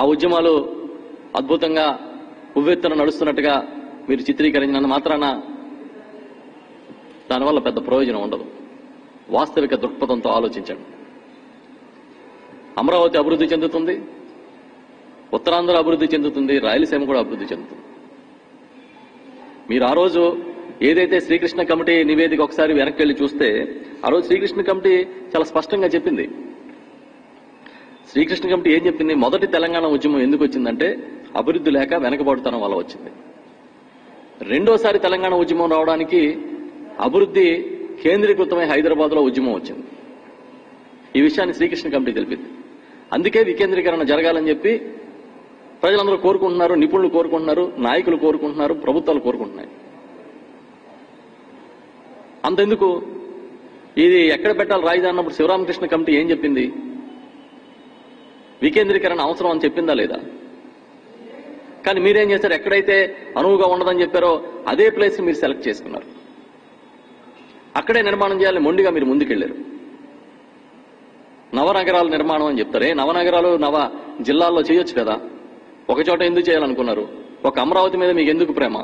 ఆ ఉద్యమాలు అద్భుతంగా ఉవ్వెత్తున నడుస్తున్నట్టుగా మీరు చిత్రీకరించినంత మాత్రాన దానివల్ల పెద్ద ప్రయోజనం ఉండదు వాస్తవిక దృక్పథంతో ఆలోచించండి అమరావతి అభివృద్ధి చెందుతుంది ఉత్తరాంధ్ర అభివృద్ధి చెందుతుంది రాయలసీమ కూడా అభివృద్ధి చెందుతుంది మీరు ఆ రోజు ఏదైతే శ్రీకృష్ణ కమిటీ నివేదిక ఒకసారి వెనక్కి వెళ్ళి చూస్తే ఆ రోజు శ్రీకృష్ణ కమిటీ చాలా స్పష్టంగా చెప్పింది శ్రీకృష్ణ కమిటీ ఏం చెప్పింది మొదటి తెలంగాణ ఉద్యమం ఎందుకు వచ్చిందంటే అభివృద్ధి లేక వెనకబడుతనం వల్ల వచ్చింది రెండోసారి తెలంగాణ ఉద్యమం రావడానికి అభివృద్ధి కేంద్రీకృతమై హైదరాబాద్ లో ఉద్యమం వచ్చింది ఈ విషయాన్ని శ్రీకృష్ణ కమిటీ తెలిపింది అందుకే వికేంద్రీకరణ జరగాలని చెప్పి ప్రజలందరూ కోరుకుంటున్నారు నిపుణులు కోరుకుంటున్నారు నాయకులు కోరుకుంటున్నారు ప్రభుత్వాలు కోరుకుంటున్నాయి అంతెందుకు ఇది ఎక్కడ పెట్టాలి రాజధాని అన్నప్పుడు శివరామకృష్ణ కమిటీ ఏం చెప్పింది వికేంద్రీకరణ అవసరం అని చెప్పిందా లేదా కానీ మీరేం చేశారు ఎక్కడైతే అనువుగా ఉండదని చెప్పారో అదే ప్లేస్ మీరు సెలెక్ట్ చేసుకున్నారు అక్కడే నిర్మాణం చేయాలని మొండిగా మీరు ముందుకెళ్లారు నవనగరాల నిర్మాణం అని చెప్తారే నవనగరాలు నవ జిల్లాల్లో చేయొచ్చు కదా ఒక చోట ఎందుకు చేయాలనుకున్నారు ఒక అమరావతి మీద మీకు ఎందుకు ప్రేమ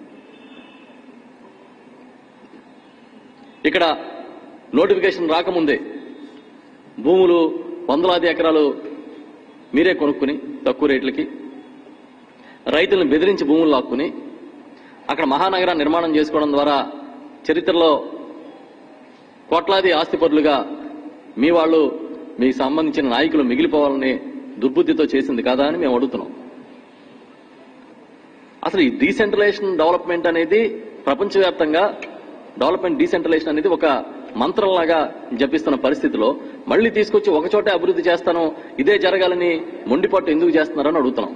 ఇక్కడ నోటిఫికేషన్ రాకముందే భూములు వందలాది ఎకరాలు మీరే కొనుక్కుని తక్కువ రేట్లకి రైతులను బెదిరించి భూములు లాక్కుని అక్కడ మహానగరాన్ని నిర్మాణం చేసుకోవడం ద్వారా చరిత్రలో కోట్లాది ఆస్తిపరులుగా మీ వాళ్ళు మీకు సంబంధించిన నాయకులు మిగిలిపోవాలని దుర్బుద్ధితో చేసింది కాదా అని మేము అడుగుతున్నాం అసలు ఈ డీసెంట్రలైజేషన్ డెవలప్మెంట్ అనేది ప్రపంచవ్యాప్తంగా డెవలప్మెంట్ డీసెంట్రలైజేషన్ అనేది ఒక మంత్రంలాగా జపిస్తున్న పరిస్థితిలో మళ్ళీ తీసుకొచ్చి ఒక చోటే అభివృద్ధి చేస్తాను ఇదే జరగాలని మొండిపట్టు ఎందుకు చేస్తున్నారని అడుగుతున్నాం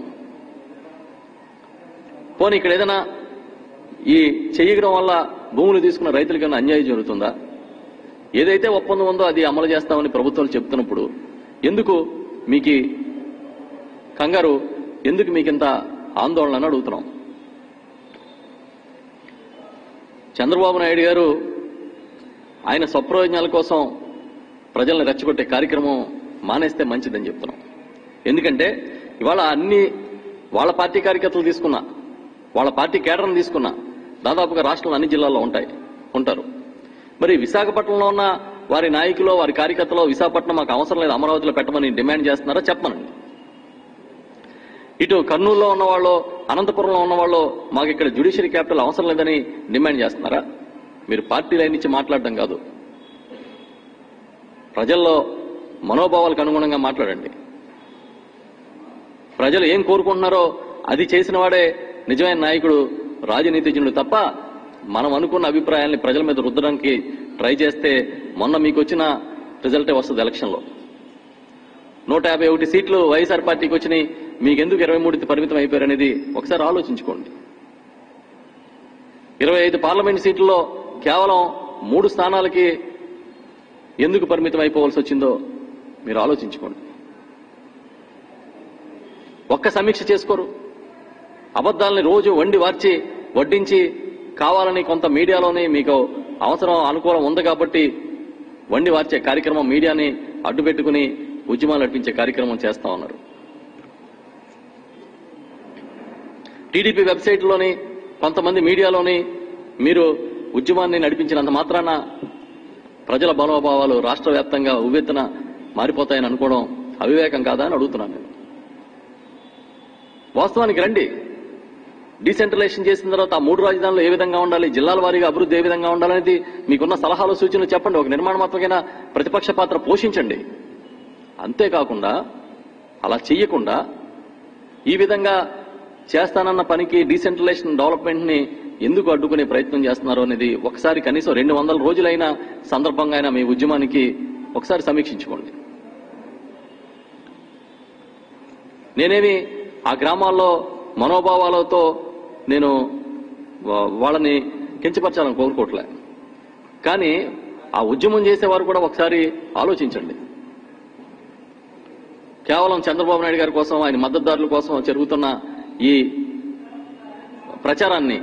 పోనీ ఇక్కడ ఏదైనా ఈ చేయడం వల్ల భూములు తీసుకున్న రైతులకి ఏమైనా అన్యాయం జరుగుతుందా ఏదైతే ఒప్పందం ఉందో అది అమలు చేస్తామని ప్రభుత్వాలు చెప్తున్నప్పుడు ఎందుకు మీకు ఈ కంగారు ఎందుకు మీకింత ఆందోళన అని అడుగుతున్నాం చంద్రబాబు నాయుడు గారు ఆయన స్వప్రయోజనాల కోసం ప్రజల్ని రెచ్చగొట్టే కార్యక్రమం మానేస్తే మంచిదని చెప్తున్నాం ఎందుకంటే ఇవాళ అన్ని వాళ్ళ పార్టీ కార్యకర్తలు తీసుకున్నా వాళ్ళ పార్టీ కేడర్ని తీసుకున్నా దాదాపుగా రాష్ట్రంలో అన్ని జిల్లాల్లో ఉంటాయి ఉంటారు మరి విశాఖపట్నంలో ఉన్న వారి నాయకులు వారి కార్యకర్తలు విశాఖపట్నం మాకు అవసరం లేదు అమరావతిలో పెట్టమని డిమాండ్ చేస్తున్నారా చెప్పమనండి ఇటు కర్నూలులో ఉన్నవాళ్ళు అనంతపురంలో ఉన్నవాళ్ళు మాకు ఇక్కడ జ్యుడిషియరీ క్యాపిటల్ అవసరం లేదని డిమాండ్ చేస్తున్నారా మీరు పార్టీ లైన్ నుంచి మాట్లాడడం కాదు ప్రజల్లో మనోభావాలకు అనుగుణంగా మాట్లాడండి ప్రజలు ఏం కోరుకుంటున్నారో అది చేసిన వాడే నిజమైన నాయకుడు రాజనీతిజ్ఞుడు తప్ప మనం అనుకున్న అభిప్రాయాల్ని ప్రజల మీద రుద్దడానికి ట్రై చేస్తే మొన్న మీకు వచ్చిన రిజల్టే వస్తుంది ఎలక్షన్లో నూట యాభై ఒకటి సీట్లు వైఎస్ఆర్ పార్టీకి వచ్చినాయి మీకెందుకు ఇరవై మూడుకి పరిమితం అయిపోయారు అనేది ఒకసారి ఆలోచించుకోండి ఇరవై ఐదు పార్లమెంట్ సీట్లలో కేవలం మూడు స్థానాలకి ఎందుకు పరిమితం అయిపోవాల్సి వచ్చిందో మీరు ఆలోచించుకోండి ఒక్క సమీక్ష చేసుకోరు అబద్ధాలని రోజు వండి వార్చి వడ్డించి కావాలని కొంత మీడియాలోనే మీకు అవసరం అనుకూలం ఉంది కాబట్టి వండి వార్చే కార్యక్రమం మీడియాని అడ్డు పెట్టుకుని ఉద్యమాలు నడిపించే కార్యక్రమం చేస్తా ఉన్నారు టీడీపీ వెబ్సైట్లోని కొంతమంది మీడియాలోని మీరు ఉద్యమాన్ని నడిపించినంత మాత్రాన ప్రజల మనోభావాలు రాష్ట్ర వ్యాప్తంగా ఉవ్వెత్తున మారిపోతాయని అనుకోవడం అవివేకం కాదా అని అడుగుతున్నాను నేను వాస్తవానికి రండి డీసెంట్రలైజేషన్ చేసిన తర్వాత ఆ మూడు రాజధానులు ఏ విధంగా ఉండాలి జిల్లాల వారీగా అభివృద్ధి ఏ విధంగా ఉండాలనేది మీకున్న సలహాలు సూచనలు చెప్పండి ఒక నిర్మాణాత్మకమైన ప్రతిపక్ష పాత్ర పోషించండి అంతేకాకుండా అలా చెయ్యకుండా ఈ విధంగా చేస్తానన్న పనికి డీసెంట్రలైజేషన్ డెవలప్మెంట్ ని ఎందుకు అడ్డుకునే ప్రయత్నం చేస్తున్నారు అనేది ఒకసారి కనీసం రెండు వందల రోజులైన సందర్భంగా అయినా మీ ఉద్యమానికి ఒకసారి సమీక్షించుకోండి నేనేమి ఆ గ్రామాల్లో మనోభావాలతో నేను వా- వాళ్ళని కించపరచాలని కోరుకోవట్లే కానీ ఆ ఉద్యమం చేసేవారు కూడా ఒకసారి ఆలోచించండి కేవలం చంద్రబాబు నాయుడు గారి కోసం ఆయన మద్దతుదారుల కోసం జరుగుతున్న ఈ ప్రచారాన్ని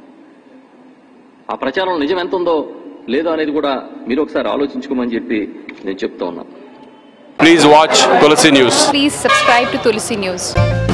ఆ ప్రచారం నిజం ఎంత ఉందో లేదో అనేది కూడా మీరు ఒకసారి ఆలోచించుకోమని చెప్పి నేను చెప్తా ఉన్నాను Please watch Tulsi News. Please subscribe to Tulsi News.